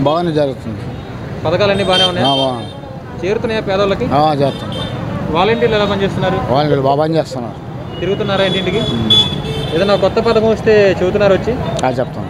బాగానే జరుగుతుంది పథకాలన్నీ బాగానే ఆ, ఉన్నాయా బాగుంది చేరుతున్నాయా పేదోళ్ళకి ఆ, చేస్తాం వాలంటీర్లు ఎలా పనిచేస్తున్నారు వాళ్ళు వీళ్ళు బాగా పని చేస్తున్నారు తిరుగుతున్నారా ఇంటింటికి ఏదైనా కొత్త పథకం వస్తే చెబుతున్నారు వచ్చి అది చెప్తాను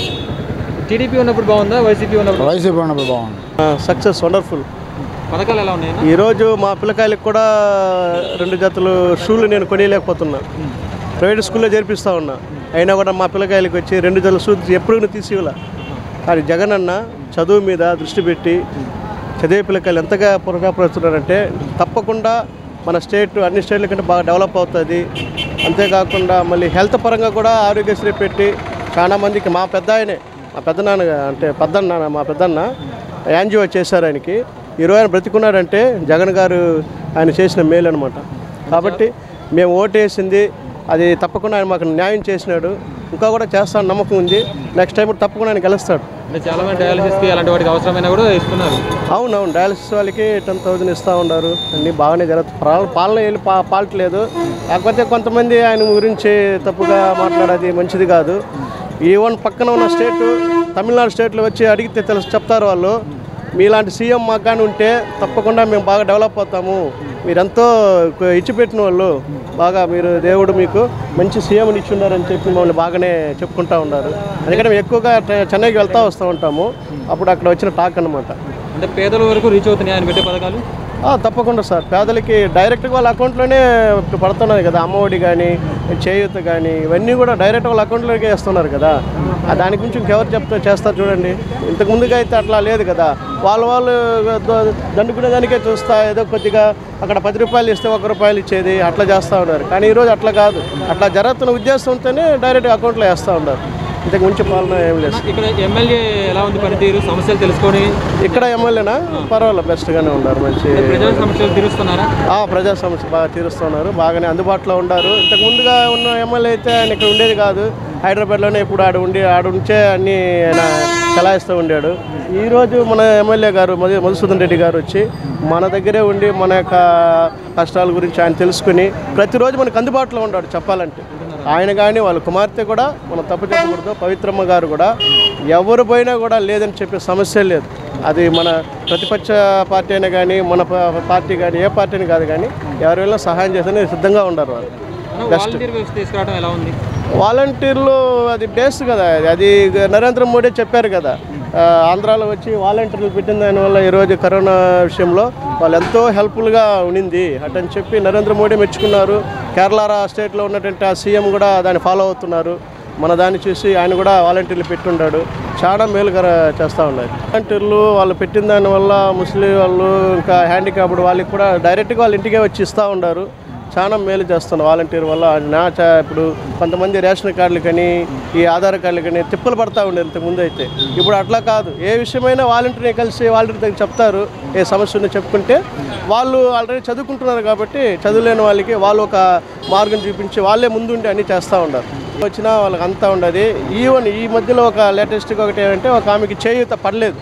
టీడీపీ ఉన్నప్పుడు బాగుందా వైసీపీ ఉన్నప్పుడు వైసీపీ ఉన్నప్పుడు బాగుంది సక్సెస్ వండర్ఫుల్ పథకాలు ఎలా ఉన్నాయి ఈరోజు మా పిల్లకాయలకు కూడా రెండు జతలు షూలు నేను కొనియలేకపోతున్నా ప్రైవేట్ స్కూల్లో చేర్పిస్తా ఉన్నా అయినా కూడా మా పిల్లకాయలకు వచ్చి రెండు జతల షూ ఎప్పుడు తీసి ఇవ్వాల కానీ జగన్ అన్న చదువు మీద దృష్టి పెట్టి చదివే పిల్లకాయలు ఎంతగా పురగాపరుస్తున్నారంటే తప్పకుండా మన స్టేట్ అన్ని స్టేట్ల కంటే బాగా డెవలప్ అవుతుంది అంతేకాకుండా మళ్ళీ హెల్త్ పరంగా కూడా ఆరోగ్యశ్రీ పెట్టి చాలా మందికి మా పెద్ద ఆయనే మా పెద్దనాన్న అంటే పెద్దన్న మా పెద్దన్న యాంజిఓ చేశారు ఆయనకి ఈరోజు ఆయన బ్రతికున్నాడంటే జగన్ గారు ఆయన చేసిన మేలు అనమాట కాబట్టి మేము ఓటేసింది అది తప్పకుండా ఆయన మాకు న్యాయం చేసినాడు ఇంకా కూడా చేస్తాను నమ్మకం ఉంది నెక్స్ట్ టైం కూడా తప్పకుండా ఆయన గెలుస్తాడు అంటే చాలా మంది డయాలసిస్కి అలాంటి వాటికి అవసరమైన కూడా ఇస్తున్నారు అవునవును డయాలసిస్ వాళ్ళకి టెన్ థౌజండ్ ఇస్తూ ఉన్నారు అన్నీ బాగానే జరుగుతుంది పాలన పాలన వెళ్ళి పా పాలట్లేదు కాకపోతే కొంతమంది ఆయన గురించి తప్పుగా మాట్లాడేది మంచిది కాదు ఈవెన్ పక్కన ఉన్న స్టేట్ తమిళనాడు స్టేట్లో వచ్చి అడిగితే తెలుసు చెప్తారు వాళ్ళు మీలాంటి సీఎం మాకు కానీ ఉంటే తప్పకుండా మేము బాగా డెవలప్ అవుతాము మీరెంతో కు- ఇచ్చిపెట్టిన వాళ్ళు బాగా మీరు దేవుడు మీకు మంచి సీఎంని ఇచ్చి ఉన్నారని చెప్పి మమ్మల్ని బాగానే చెప్పుకుంటా ఉన్నారు అందుకని మేము ఎక్కువగా ట్ర- చెన్నైకి వెళ్తూ వస్తూ ఉంటాము అప్పుడు అక్కడ వచ్చిన టాక్ అన్నమాట అంటే పేదల వరకు రీచ్ అవుతున్నాయి ఆయన పెట్టే పథకాలు ఆ, తప్పకుండా సార్ పేదలకి డైరెక్ట్గా వాళ్ళ అకౌంట్లోనే ఇప్పుడు పడుతున్నాయి కదా అమ్మఒడి కానీ చేయూత కానీ ఇవన్నీ కూడా డైరెక్ట్ వాళ్ళ అకౌంట్లోకి వేస్తున్నారు కదా ఆ దాని గురించి ఇంకెవరు చెప్తే చేస్తారు చూడండి ఇంతకు ముందుగా అయితే అట్లా లేదు కదా వాళ్ళ వాళ్ళు ద- దండుకునే దానికే చూస్తా ఏదో కొద్దిగా అక్కడ పది రూపాయలు ఇస్తే ఒక రూపాయలు ఇచ్చేది అట్లా చేస్తూ ఉన్నారు కానీ ఈరోజు అట్లా కాదు అట్లా జరుగుతున్న ఉద్దేశంతోనే డైరెక్ట్ అకౌంట్లో వేస్తూ ఉన్నారు ఇంతకు మించి పాలన ఏం లేదు ఇక్కడ ఎమ్మెల్యే ఎలా ఉంది పనితీరు సమస్యలు తెలుసుకొని ఇక్కడ ఎమ్మెల్యేనా పర్వాలేదు బెస్ట్గానే ఉన్నారు మంచి ప్రజా సమస్యలు తీరుస్తున్నారా ఆ, ప్రజా సమస్య బాగా తీరుస్తున్నారు బాగానే అందుబాటులో ఉన్నారు ఇంతకు ముందుగా ఉన్న ఎమ్మెల్యే అయితే ఆయన ఇక్కడ ఉండేది కాదు హైదరాబాద్లోనే ఇప్పుడు ఆడ ఉండి ఆడ ఉంచే అన్ని ఆయన చలాయిస్తూ ఉండాడు ఈరోజు మన ఎమ్మెల్యే గారు మధు మధుసూదన్ రెడ్డి గారు వచ్చి మన దగ్గరే ఉండి మన యొక్క కష్టాల గురించి ఆయన తెలుసుకుని ప్రతిరోజు మనకు అందుబాటులో ఉన్నాడు చెప్పాలంటే ఆయన కానీ వాళ్ళ కుమార్తె కూడా మనం తప్పు చెప్పకూడదు పవిత్రమ్మ గారు కూడా ఎవరు పోయినా కూడా లేదని చెప్పే సమస్య లేదు అది మన ప్రతిపక్ష పార్టీ అయినా కానీ మన ప- పార్టీ కానీ ఏ పార్టీని కాదు కానీ ఎవరి వల్ల సహాయం చేసిన సిద్ధంగా ఉన్నారు వాళ్ళు వాలంటీర్ వ్యవస్థ తీసుకురావడం ఎలా ఉంది వాలంటీర్లు అది బేస్ కదా అది. అది నరేంద్ర మోడీ చెప్పారు కదా ఆ, ఆంధ్రాలో వచ్చి వాలంటీర్లు పెట్టిన దానివల్ల ఈరోజు కరోనా విషయంలో వాళ్ళు ఎంతో హెల్ప్ఫుల్గా ఉండింది అటని చెప్పి నరేంద్ర మోడీ మెచ్చుకున్నారు కేరళ రా- స్టేట్లో ఉన్నటువంటి ఆ సీఎం కూడా దాన్ని ఫాలో అవుతున్నారు మన దాన్ని చూసి ఆయన కూడా వాలంటీర్లు పెట్టుండాడు చాలా మేలుగా చేస్తూ ఉన్నారు వాలంటీర్లు వాళ్ళు పెట్టిన దానివల్ల ముస్లిం వాళ్ళు ఇంకా హ్యాండిక్యాప్డ్ వాళ్ళకి కూడా డైరెక్ట్గా వాళ్ళ ఇంటికే వచ్చి ఇస్తూ ఉన్నారు చాలా మేలు చేస్తున్నారు వాలంటీర్ వల్ల నా చా- ఇప్పుడు కొంతమంది రేషన్ కార్డులు కానీ ఈ ఆధార్ కార్డులు కానీ తిప్పలు పడతా ఉండేది ఇంతకు ముందు అయితే ఇప్పుడు అట్లా కాదు ఏ విషయమైనా వాలంటీర్ని కలిసి వాలంటీర్ దగ్గర చెప్తారు ఏ సమస్య ఉందో చెప్పుకుంటే వాళ్ళు ఆల్రెడీ చదువుకుంటున్నారు కాబట్టి చదువులేని వాళ్ళకి వాళ్ళు ఒక మార్గం చూపించి వాళ్ళే ముందుండి అన్నీ చేస్తూ ఉన్నారు వచ్చినా వాళ్ళకి అంతా ఉండదు ఈవెన్ ఈ మధ్యలో ఒక లేటెస్ట్గా ఒకటి ఏమంటే ఒక ఆమెకి చేయూత పడలేదు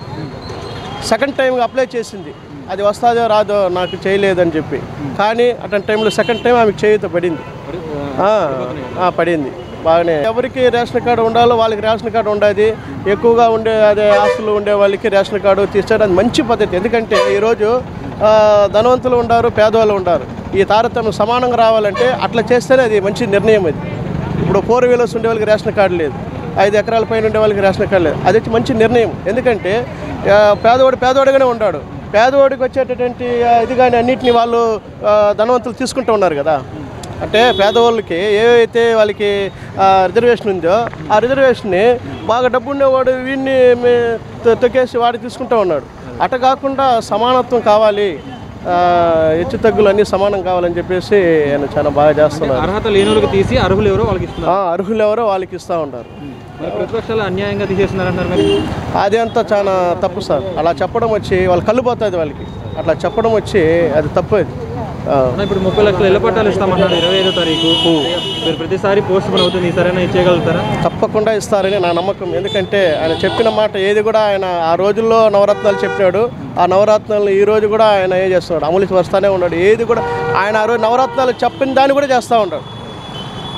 సెకండ్ టైం అప్లై చేసింది అది వస్తుందో రాదో నాకు చేయలేదని చెప్పి కానీ అటువంటి టైంలో సెకండ్ టైం ఆమెకు చేయూత పడింది ఆ, ఆ, పడింది బాగానే ఎవరికి రేషన్ కార్డు ఉండాలో వాళ్ళకి రేషన్ కార్డు ఉండదు ఎక్కువగా ఉండే అదే ఆస్తులు ఉండే వాళ్ళకి రేషన్ కార్డు తీసుకోవడం మంచి పద్ధతి ఎందుకంటే ఈరోజు ఆ, ధనవంతులు ఉండారు పేదవాళ్ళు ఉండారు ఈ తారతమ్యం సమానంగా రావాలంటే అట్లా చేస్తేనే అది మంచి నిర్ణయం అది ఇప్పుడు ఫోర్ వీలర్స్ ఉండే వాళ్ళకి రేషన్ కార్డు లేదు ఐదు ఎకరాల పైన ఉండే వాళ్ళకి రేషన్ కార్డు లేదు అది వచ్చి మంచి నిర్ణయం ఎందుకంటే ఆ, పేదవాడు పేదవాడిగానే ఉంటాడు పేదవాడికి వచ్చేటటువంటి ఆ, ఇది కానీ అన్నింటినీ వాళ్ళు ఆ, ధనవంతులు తీసుకుంటూ ఉన్నారు కదా అంటే పేదవాళ్ళకి ఏవైతే వాళ్ళకి ఆ, రిజర్వేషన్ ఉందో ఆ రిజర్వేషన్ని బాగా డబ్బు ఉండేవాడు వీడిని మే- తొ- తొక్కేసి వాడు తీసుకుంటూ ఉన్నాడు అట కాకుండా సమానత్వం కావాలి ఆ, హెచ్చు తగ్గులు అన్నీ సమానం కావాలని చెప్పేసి ఆయన చాలా బాగా చేస్తున్నారు అర్హత లేని వాళ్ళకి తీసి అర్హులు ఎవరో వాళ్ళకి ఇస్తున్నారు ఆ, అర్హులు ఎవరో వాళ్ళకి ఇస్తూ ఉంటారు మరి ప్రతిపక్షాలు అన్యాయంగా తీసేస్తున్నారంటారు మరి అది అంతా చాలా తప్పు సార్ అలా చెప్పడం వచ్చి వాళ్ళు కళ్ళు పోతుంది వాళ్ళకి అట్లా చెప్పడం వచ్చి అది తప్పు అది ఆ, అన్న, ఇప్పుడు ముప్పై లక్షల ఇళ్ల పట్టాలు ఇస్తామన్నారు ఇరవై ఐదో తారీఖు మీరు ప్రతిసారి పోస్ట్ పోన్ అవుతుంది ఈసారైనా ఇచ్చేయగలుగుతారా తప్పకుండా ఇస్తారని నా నమ్మకం ఎందుకంటే ఆయన చెప్పిన మాట ఏది కూడా ఆయన ఆ రోజుల్లో నవరత్నాలు చెప్పినాడు ఆ నవరత్నాలు ఈ రోజు కూడా ఆయన ఏం చేస్తున్నాడు అమలు వస్తానే ఉన్నాడు ఏది కూడా ఆయన ఆ రోజు నవరత్నాలు చెప్పిన దాన్ని కూడా చేస్తూ ఉంటాడు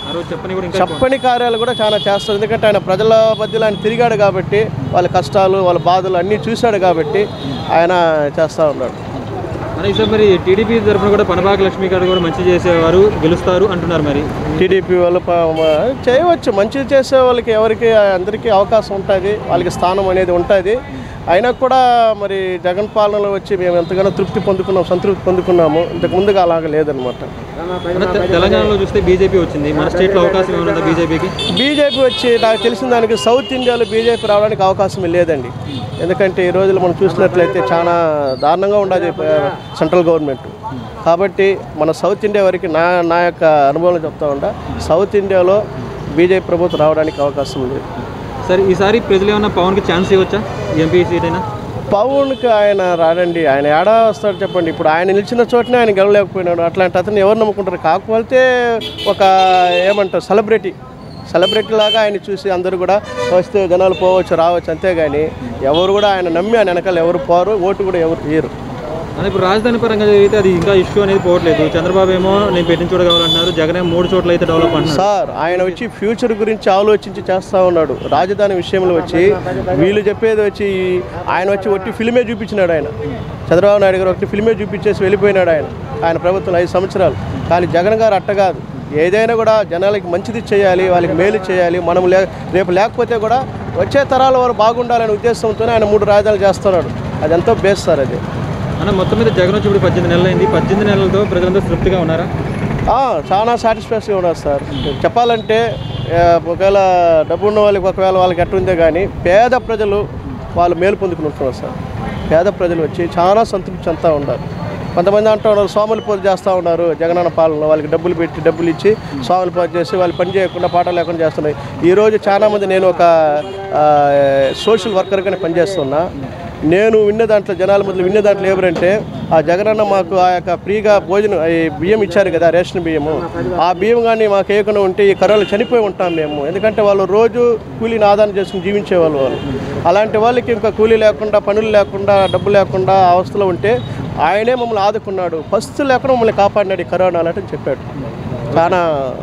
ఆ రోజు చెప్పని కూడా ఇంకా ఎక్కువ. చెప్పని కార్యాలు కూడా చాలా చేస్తారు ఎందుకంటే ఆయన ప్రజల మధ్యలో ఆయన తిరిగాడు కాబట్టి వాళ్ళ కష్టాలు వాళ్ళ బాధలు అన్నీ చూశాడు కాబట్టి ఆయన చేస్తూ ఉన్నాడు మరి ఈసారి మరి టీడీపీ తరఫున కూడా పనబాక లక్ష్మీ గారు కూడా మంచి చేసేవారు గెలుస్తారు అంటున్నారు మరి టీడీపీ వాళ్ళు ప- మ- చేయవచ్చు మంచిది చేసే వాళ్ళకి ఎవరికి అందరికీ అవకాశం ఉంటుంది వాళ్ళకి స్థానం అనేది ఉంటుంది అయినా కూడా మరి జగన్ పాలనలో వచ్చి మేము ఎంతగానో తృప్తి పొందుకున్నాం సంతృప్తి పొందుకున్నాము ఇంతకు ముందుగా అలాగ లేదనమాట మన తె- తెలంగాణలో చూస్తే బీజేపీ వచ్చింది మన స్టేట్లో అవకాశం ఏమైనా ఉందా బీజేపీకి బీజేపీ వచ్చి నాకు తెలిసిన దానికి సౌత్ ఇండియాలో బీజేపీ రావడానికి అవకాశం లేదండి ఎందుకంటే ఈ రోజులు మనం చూసినట్లయితే చాలా దారుణంగా ఉండదు సెంట్రల్ గవర్నమెంట్ కాబట్టి మన సౌత్ ఇండియా వరకు నా నా యొక్క అనుభవం చెప్తా ఉంటా సౌత్ ఇండియాలో బీజేపీ ప్రభుత్వం రావడానికి అవకాశం లేదు సరే ఈసారి ప్రజలు ఏమన్నా పవన్కి ఛాన్స్ ఇవ్వచ్చా ఎంపీ సీట్ అయినా పవన్కి ఆయన రాడండి ఆయన ఏడా వస్తాడు చెప్పండి ఇప్పుడు ఆయన నిలిచిన చోటనే ఆయన గెలవలేకపోయినాడు అట్లాంటి అతను ఎవరు నమ్ముకుంటారు కాకపోతే ఒక ఏమంటారు సెలబ్రిటీ సెలబ్రిటీ లాగా ఆయన చూసి అందరూ కూడా వస్తే జనాలు పోవచ్చు రావచ్చు అంతేగాని ఎవరు కూడా ఆయన నమ్మి ఆయన వెనకాల ఎవరు పోరు ఓటు కూడా ఎవరు తీయరు అదే ఇప్పుడు రాజధాని పరంగా అయితే అది ఇంకా ఇష్యూ అనేది పోవట్లేదు చంద్రబాబు ఏమో నేను పెట్టిన చోట కావాలంటున్నారు జగన్ ఏమో మూడు చోట్ల అయితే డెవలప్ అంటున్నారు సార్ ఆయన వచ్చి ఫ్యూచర్ గురించి ఆలోచించి చేస్తూ ఉన్నాడు రాజధాని విషయంలో వచ్చి వీళ్ళు చెప్పేది వచ్చి ఆయన వచ్చి ఒట్టి ఫిల్మే చూపించినాడు ఆయన చంద్రబాబు నాయుడు గారు ఒకటి ఫిల్మే చూపించేసి వెళ్ళిపోయినాడు ఆయన ఆయన ప్రభుత్వం ఐదు సంవత్సరాలు కానీ జగన్ గారు అట్ట కాదు ఏదైనా కూడా జనాలకి మంచిది చేయాలి వాళ్ళకి మేలు చేయాలి మనం లే రేపు లేకపోతే కూడా వచ్చే తరాల వారు బాగుండాలనే ఉద్దేశంతోనే ఆయన మూడు రాజధానులు చేస్తున్నాడు అది ఎంతో బేస్ సార్ అది అన్న మొత్తం మీద జగన్ వచ్చి ఇప్పుడు పద్దెనిమిది నెలలు అయింది పద్దెనిమిది నెలలతో ప్రజలందరూ తృప్తిగా ఉన్నారా ఆ, చాలా సాటిస్ఫాక్షన్ ఉన్నారు సార్ చెప్పాలంటే ఆ, ఒకవేళ డబ్బు ఉన్న వాళ్ళకి ఒకవేళ వాళ్ళకి ఎట్టుందే కానీ పేద ప్రజలు వాళ్ళు మేలు పొందుకుని ఉంటున్నారు సార్ పేద ప్రజలు వచ్చి చాలా సంతృప్తి చెందుతూ ఉన్నారు కొంతమంది అంటూ ఉన్నారు సోములు పూజ చేస్తూ ఉన్నారు జగనన్న పాలన వాళ్ళకి డబ్బులు పెట్టి డబ్బులు ఇచ్చి సోములు పూజ చేసి వాళ్ళు పని చేయకుండా పాట లేకుండా చేస్తున్నారు ఈరోజు చాలామంది నేను ఒక ఆ, సోషల్ వర్కర్గానే పనిచేస్తున్నా నేను విన్న దాంట్లో జనాల మధ్యలో విన్న దాంట్లో ఏమరంటే ఆ జగనన్న మాకు ఆ యొక్క ఫ్రీగా భోజనం ఈ బియ్యం ఇచ్చారు కదా రేషన్ బియ్యము ఆ బియ్యం కానీ మాకు వేయకుండా ఉంటే ఈ కరోనా చనిపోయి ఉంటాం మేము ఎందుకంటే వాళ్ళు రోజు కూలీని ఆదాయం చేసుకుని జీవించేవాళ్ళు వాళ్ళు అలాంటి వాళ్ళకి ఇంకా కూలీ లేకుండా పనులు లేకుండా డబ్బు లేకుండా అవస్థలో ఉంటే ఆయనే మమ్మల్ని ఆదుకున్నాడు ఫస్ట్ లేకుండా మమ్మల్ని కాపాడినాడు ఈ కరోనా అలాంటి చెప్పాడు చాలా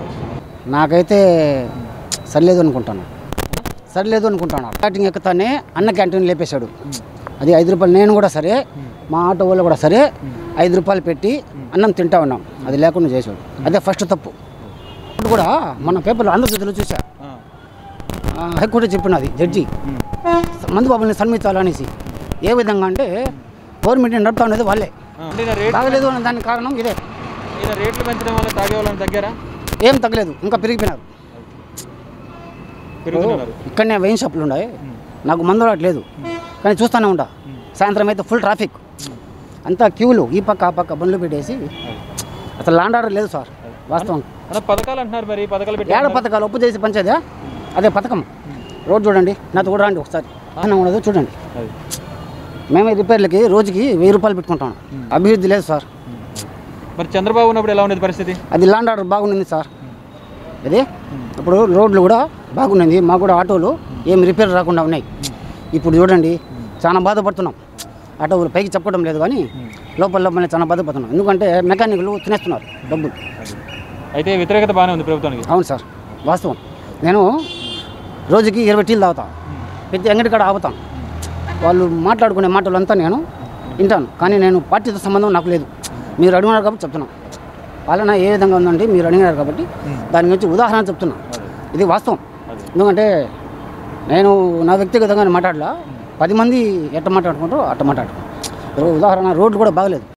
నాకైతే సరిలేదు అనుకుంటాను సరిలేదు అనుకుంటాను స్టార్టింగ్ ఎక్కుతానే అన్న క్యాంటీన్ లేపేశాడు అది ఐదు రూపాయలు నేను కూడా సరే మా ఆటో వాళ్ళు కూడా సరే ఐదు రూపాయలు పెట్టి అన్నం తింటా ఉన్నాం అది లేకుండా చేశాడు అదే ఫస్ట్ తప్పు ఇప్పుడు కూడా మన పేపర్లో ఆంధ్రజ్యోతిలో చూసా ఆ, హైకోర్టు చెప్పినది జడ్జి మందు బాబుల్ని సన్మించాలనేసి ఏ విధంగా అంటే గవర్నమెంట్ నడుపుతా ఉండేది వాళ్ళే అంటే ఈయన రేట్ బాగలేదు అనే దానికి కారణం ఇదే ఈయన రేట్లు పెంచడం వల్ల తాగే వాళ్ళని తగ్గారా ఏం తగ్గలేదు ఇంకా పెరిగిపోయినారు పెరుగుతున్నారు ఇక్కడనే వైన్ షాపులు ఉన్నాయి నాకు మందు రావట్లేదు కానీ చూస్తూనే ఉంటా సాయంత్రం అయితే ఫుల్ ట్రాఫిక్ అంతా క్యూలు ఈ పక్క ఆ పక్క బండ్లు పెట్టేసి అసలు లాండ్ ఆర్డర్ లేదు సార్ వాస్తవం అన్న పథకాలు అంటున్నారు మరి పథకాలు పెట్టి ఏడ పథకాలు ఒప్పు చేసి పంచేదా అదే పథకం రోడ్ చూడండి నాతో కూడా రండి ఒకసారి వాహనం ఉండదు చూడండి అది. మేమే రిపేర్లకి రోజుకి వెయ్యి రూపాయలు పెట్టుకుంటాం అభివృద్ధి లేదు సార్ మరి చంద్రబాబు ఉన్నప్పుడు ఎలా ఉండేది పరిస్థితి అది లాండ్ ఆర్డర్ బాగుండింది సార్ ఇది ఇప్పుడు రోడ్లు కూడా బాగున్నది మాకు కూడా ఆటోలు ఏం రిపేర్ రాకుండా ఉన్నాయి ఇప్పుడు చూడండి చాలా బాధపడుతున్నాం ఆటోలు పైకి చెప్పడం లేదు కానీ లోపల లోపల చాలా బాధపడుతున్నాం ఎందుకంటే మెకానిక్లు తినేస్తున్నారు డబ్బులు అయితే వ్యతిరేకత బాగానే ఉంది ప్రభుత్వానికి అవును సార్ వాస్తవం నేను రోజుకి ఇరవై టీలు తాగుతా ప్రతి అంగడి కాడ ఆగుతాను వాళ్ళు మాట్లాడుకునే మాటలు అంతా నేను వింటాను కానీ నేను పార్టీతో సంబంధం నాకు లేదు మీరు అడిగినారు కాబట్టి చెప్తున్నాను పాలన ఏ విధంగా ఉందంటే మీరు అడిగినారు కాబట్టి దాని గురించి ఉదాహరణ చెప్తున్నా ఇది వాస్తవం ఎందుకంటే నేను నా వ్యక్తిగతంగా మాట్లాడలా పది మంది ఎట్ట మాట్లాడుకుంటారో అట్ట మాట్లాడుకుంటారు ఉదాహరణ రోడ్లు కూడా బాగలేదు